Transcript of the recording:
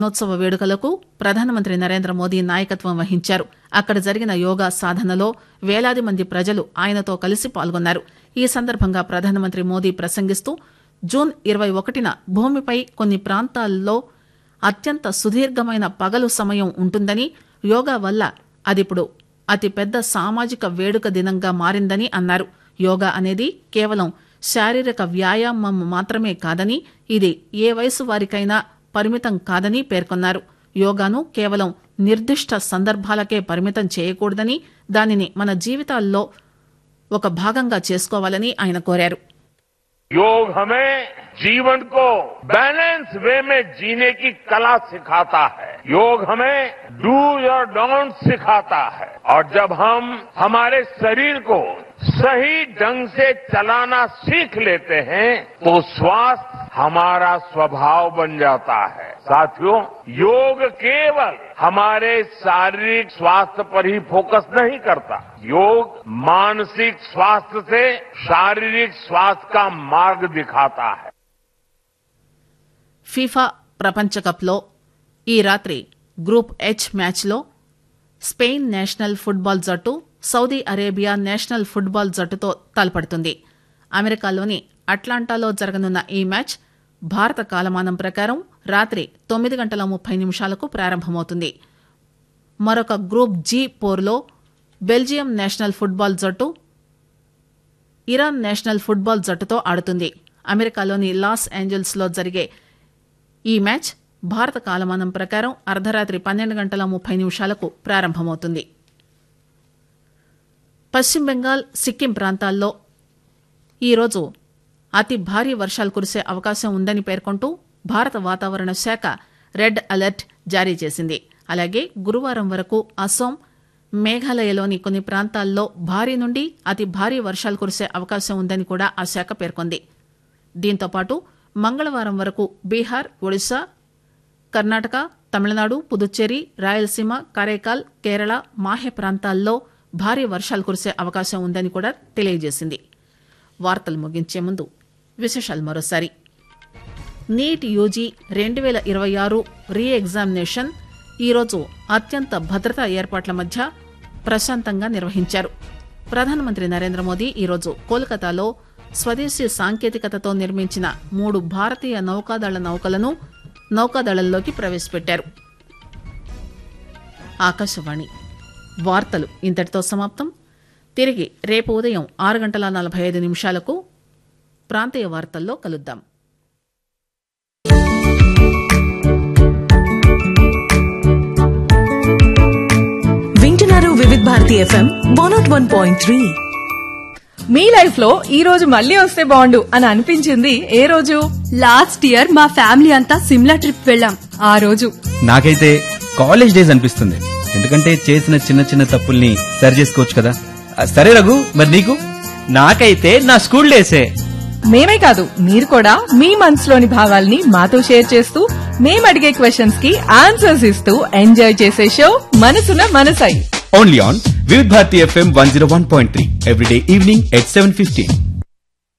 దినోత్సవ వేడుకలకు ప్రధానమంత్రి నరేంద్ర మోదీ నాయకత్వం వహించారు అక్కడ జరిగిన యోగా సాధనలో వేలాది మంది ప్రజలు ఆయనతో కలిసి పాల్గొన్నారు ఈ సందర్భంగా ప్రధానమంత్రి మోదీ ప్రసంగిస్తూ జూన్ ఇరవై ఒకటిన భూమిపై కొన్ని ప్రాంతాల్లో అత్యంత సుదీర్ఘమైన పగలు సమయం ఉంటుందని యోగా వల్ల అదిప్పుడు అతిపెద్ద సామాజిక వేడుక దినంగా మారిందని అన్నారు యోగా అనేది కేవలం శారీరక వ్యాయామం మాత్రమే కాదని ఇది ఏ వయసు వారికైనా పరిమితం కాదని పేర్కొన్నారు యోగాను కేవలం నిర్దిష్ట సందర్భాలకే పరిమితం చేయకూడదని దానిని మన జీవితాల్లో ఒక భాగంగా చేసుకోవాలని ఆయన కోరారు योग हमें जीवन को बैलेंस वे में जीने की कला सिखाता है योग हमें डू और डोंट सिखाता है और जब हम हमारे शरीर को सही ढंग से चलाना सीख लेते हैं तो स्वास्थ्य हमारा स्वभाव बन जाता है साथियों योग केवल हमारे शारीरिक स्वास्थ्य पर ही फोकस नहीं करता योग मानसिक स्वास्थ्य से शारीरिक स्वास्थ्य का मार्ग दिखाता है ఫీఫా ప్రపంచ కప్లో ఈ రాత్రి గ్రూప్ హెచ్ మ్యాచ్లో స్పెయిన్ నేషనల్ ఫుట్బాల్ జట్టు సౌదీ అరేబియా నేషనల్ ఫుట్బాల్ జట్టుతో తలపడుతుంది అమెరికాలోని అట్లాంటాలో జరగనున్న ఈ మ్యాచ్ భారత కాలమానం ప్రకారం రాత్రి తొమ్మిది గంటల ముప్పై నిమిషాలకు ప్రారంభమవుతుంది మరొక గ్రూప్ జీ పోర్లో బెల్జియం నేషనల్ ఫుట్బాల్ జట్టు ఇరాన్ నేషనల్ ఫుట్బాల్ జట్టుతో ఆడుతుంది అమెరికాలోని లాస్ ఏంజల్స్ లో జరిగే ఈ మ్యాచ్ భారత కాలమానం ప్రకారం అర్ధరాత్రి పన్నెండు గంటల ముప్పై నిమిషాలకు ప్రారంభమవుతుంది పశ్చిమ బెంగాల్ సిక్కిం ప్రాంతాల్లో ఈరోజు అతి భారీ వర్షాలు కురిసే అవకాశం ఉందని పేర్కొంటూ భారత వాతావరణ శాఖ రెడ్ అలర్ట్ జారీ చేసింది అలాగే గురువారం వరకు అసోం మేఘాలయలోని కొన్ని ప్రాంతాల్లో భారీ నుండి అతి భారీ వర్షాలు కురిసే అవకాశం ఉందని కూడా ఆ శాఖ పేర్కొంది దీంతో పాటు మంగళవారం వరకు బీహార్ ఒడిశా కర్ణాటక తమిళనాడు పుదుచ్చేరి రాయలసీమ కరైకాల్ కేరళ మాహె ప్రాంతాల్లో భారీ వర్షాలు కురిసే అవకాశం ఉందని కూడా తెలియజేసింది వార్తలు ముగించే ముందు విశేషాలు మరోసారి నీట్ యూజీ రెండు వేల ఇరవై ఆరు రీ ఎగ్జామినేషన్ ఈరోజు అత్యంత భద్రతా ఏర్పాట్ల మధ్య ప్రశాంతంగా నిర్వహించారు ప్రధానమంత్రి నరేంద్ర మోదీ ఈరోజు కోల్కతాలో స్వదేశీ సాంకేతికతతో నిర్మించిన మూడు భారతీయ నౌకాదళ నౌకలను నౌకాదళంలోకి ప్రవేశపెట్టారు ఆకాశవాణి వార్తలు ఇంతటితో సమాప్తం తిరిగి రేపు ఉదయం ఆరు గంటల నలభై ఐదు నిమిషాలకు ప్రాంతీయ వార్తల్లో కలుద్దాం వింటున్నారు Vividh Bharati FM one not one point three మీ లైఫ్ లో ఈ రోజు మళ్ళీ వస్తే బాగుండు అని అనిపించింది ఏ రోజు లాస్ట్ ఇయర్ మా ఫ్యామిలీ అంతా సిమ్లా ట్రిప్ వెళ్ళాం ఆ రోజు నాకైతే కాలేజ్ డేస్ అనిపిస్తుంది ఎందుకంటే చేసిన చిన్న చిన్న తప్పుల్ని సరి చేసుకోవచ్చు కదా ఆ, సరే రఘు మరి నీకు నాకైతే నా స్కూల్ డేసే మేమే కాదు మీరు కూడా మీ మనసులోని భావాల్ని మాతో షేర్ చేస్తూ మేము అడిగే క్వశ్చన్స్ కి ఆన్సర్స్ ఇస్తూ ఎంజాయ్ చేసే షో మనసున మనసై only on Vividh Bharati FM one zero one point three everyday evening at seven fifteen